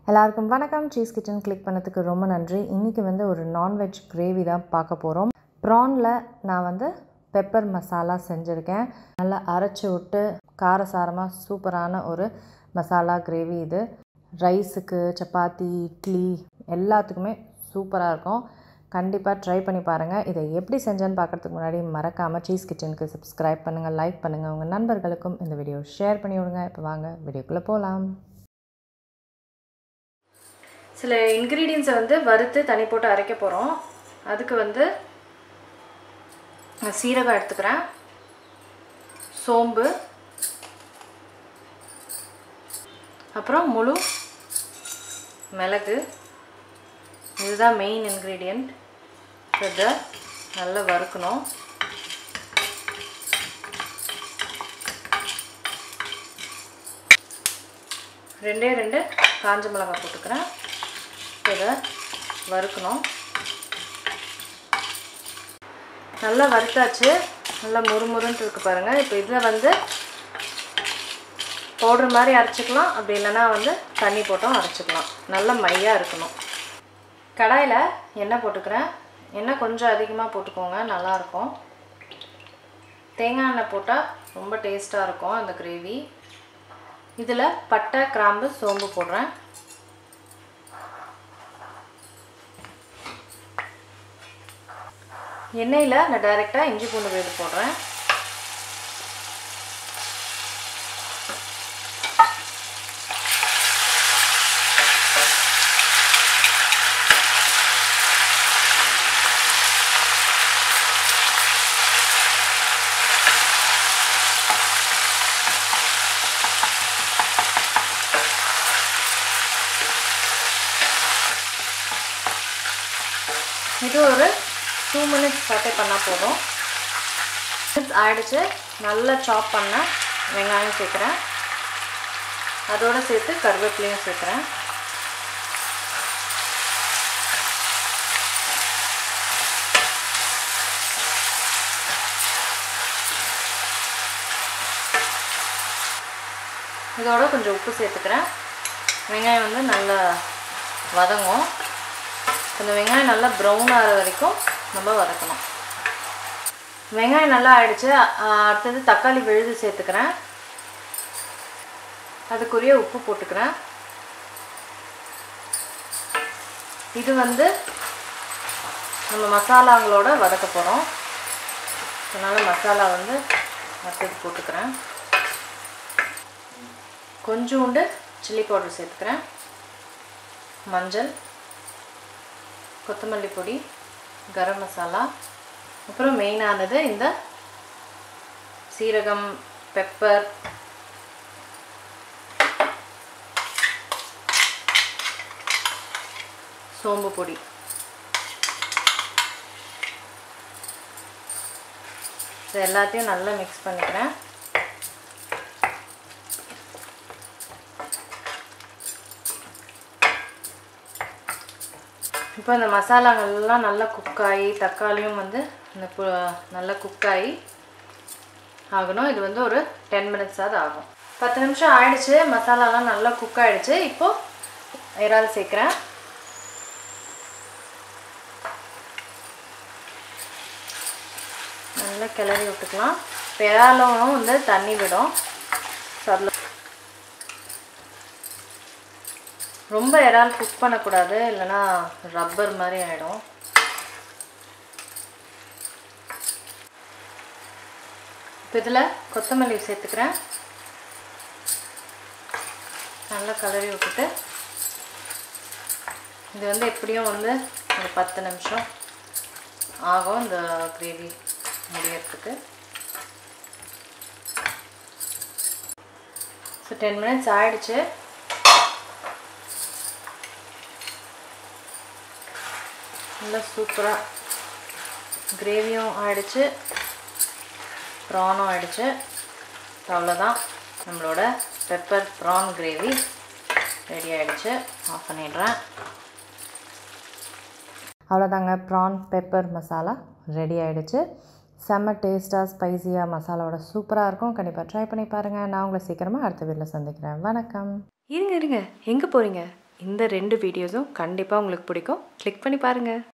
எல்லாருக்கும் வணக்கம் cheese kitchen click பண்ணதுக்கு ரொம்ப நன்றி இன்றைக்கி வந்து ஒரு நான்வெஜ் கிரேவி தான் பார்க்க போகிறோம் ப்ரானில் நான் வந்து பெப்பர் மசாலா செஞ்சுருக்கேன் நல்லா அரைச்சி விட்டு காரசாரமாக சூப்பரான ஒரு மசாலா கிரேவி இது ரைஸுக்கு சப்பாத்தி இட்லி எல்லாத்துக்குமே சூப்பராக இருக்கும் கண்டிப்பாக ட்ரை பண்ணி பாருங்கள் இதை எப்படி செஞ்சேன்னு பார்க்குறதுக்கு முன்னாடி மறக்காமல் சீஸ் கிச்சனுக்கு சப்ஸ்கிரைப் பண்ணுங்கள் லைக் பண்ணுங்கள் உங்கள் நண்பர்களுக்கும் இந்த வீடியோ ஷேர் பண்ணி விடுங்க இப்போ வாங்க வீடியோக்குள்ளே போகலாம் சில இன்க்ரீடியன்ஸை வந்து வறுத்து தனி போட்டு அரைக்க போகிறோம் அதுக்கு வந்து நான் சீரகம் எடுத்துக்கிறேன் சோம்பு அப்புறம் முழு மிளகு இதுதான் மெயின் இன்க்ரீடியண்ட் இதை நல்லா வறுக்கணும் ரெண்டே ரெண்டு காஞ்ச மிளகாய் போட்டுக்கிறேன் இதை வறுக்கணும் நல்லா வறுத்தாச்சு நல்லா முறுமுறுன்ட்டு இருக்கு பாருங்கள் இப்போ இதில் வந்து பவுடர் மாதிரி அரைச்சிக்கலாம் அப்படி இல்லைன்னா வந்து தண்ணி போட்டும் அரைச்சிக்கலாம் நல்ல மையாக இருக்கணும் கடாயில் எண்ணெய் போட்டுக்கிறேன் எண்ணெய் கொஞ்சம் அதிகமாக போட்டுக்கோங்க நல்லாயிருக்கும் தேங்காய் எண்ணெய் போட்டால் ரொம்ப டேஸ்ட்டாக இருக்கும் அந்த கிரேவி இதில் பட்டை கிராம்பு சோம்பு போடுறேன் எண்ணெயில் நான் டைரெக்டாக இஞ்சி பூண்டு வேடு போடுறேன் இது ஒரு டூ மினிட்ஸ் சாட்டே பண்ணால் போதும் மினிட்ஸ் ஆயிடுச்சு நல்லா சாப் பண்ண வெங்காயம் சேர்க்குறேன் அதோடு சேர்த்து கருவேப்பிலையும் சேர்க்குறேன் இதோட கொஞ்சம் உப்பு சேர்த்துக்கிறேன் வெங்காயம் வந்து நல்லா வதங்கும் இந்த வெங்காயம் நல்லா ப்ரௌன் ஆகிற வரைக்கும் நம்ம வதக்கணும் வெங்காயம் நல்லா ஆயிடுச்சு அடுத்தது தக்காளி விழுது சேர்த்துக்கிறேன் அதுக்குரிய உப்பு போட்டுக்கிறேன் இது வந்து நம்ம மசாலாங்களோட வதக்க போகிறோம் அதனால் மசாலா வந்து அடுத்தது போட்டுக்கிறேன் கொஞ்சோண்டு சில்லி பவுடர் சேர்த்துக்கிறேன் மஞ்சள் கொத்தமல்லி பொடி கரம் மசாலா அப்புறம் மெயினானது இந்த சீரகம் பெப்பர் சோம்பு பொடி இது எல்லாத்தையும் நல்லா மிக்ஸ் பண்ணிக்கிறேன் இப்போ இந்த மசாலாங்கள்லாம் நல்லா குக்காகி தக்காளியும் வந்து இந்த நல்லா குக்காகி ஆகணும் இது வந்து ஒரு டென் மினிட்ஸாவது ஆகும் பத்து நிமிஷம் ஆயிடுச்சு மசாலாலாம் நல்லா குக் ஆகிடுச்சு இப்போது இறால் சேர்க்குறேன் நல்லா கிளறி விட்டுக்கலாம் இப்போ இறாலும் வந்து தண்ணி விடும் ஸோ அதில் ரொம்ப இறால் குக் பண்ணக்கூடாது இல்லைன்னா ரப்பர் மாதிரி ஆகிடும் இப்போ இதில் கொத்தமல்லி சேர்த்துக்கிறேன் நல்லா கலரி விட்டுட்டு இது வந்து எப்படியும் வந்து ஒரு பத்து நிமிஷம் ஆகும் இந்த கிரேவி முடியறதுக்கு ஸோ டென் மினிட்ஸ் ஆயிடுச்சு நல்லா சூப்பராக கிரேவியும் ஆயிடுச்சு ப்ரானும் ஆயிடுச்சு அவ்வளோதான் நம்மளோட பெப்பர் ப்ரான் கிரேவி ரெடி ஆகிடுச்சு ஆஃப் பண்ணிடுறேன் அவ்வளோதாங்க ப்ரான் பெப்பர் மசாலா ரெடி ஆகிடுச்சு செம்ம டேஸ்ட்டாக ஸ்பைசியாக மசாலாவோட சூப்பராக இருக்கும் கண்டிப்பாக ட்ரை பண்ணி பாருங்கள் நான் உங்களை சீக்கிரமாக அடுத்த வீட்டில் சந்திக்கிறேன் வணக்கம் இருங்க இருங்க எங்கே போகிறீங்க இந்த ரெண்டு வீடியோஸும் கண்டிப்பாக உங்களுக்கு பிடிக்கும் கிளிக் பண்ணி பாருங்கள்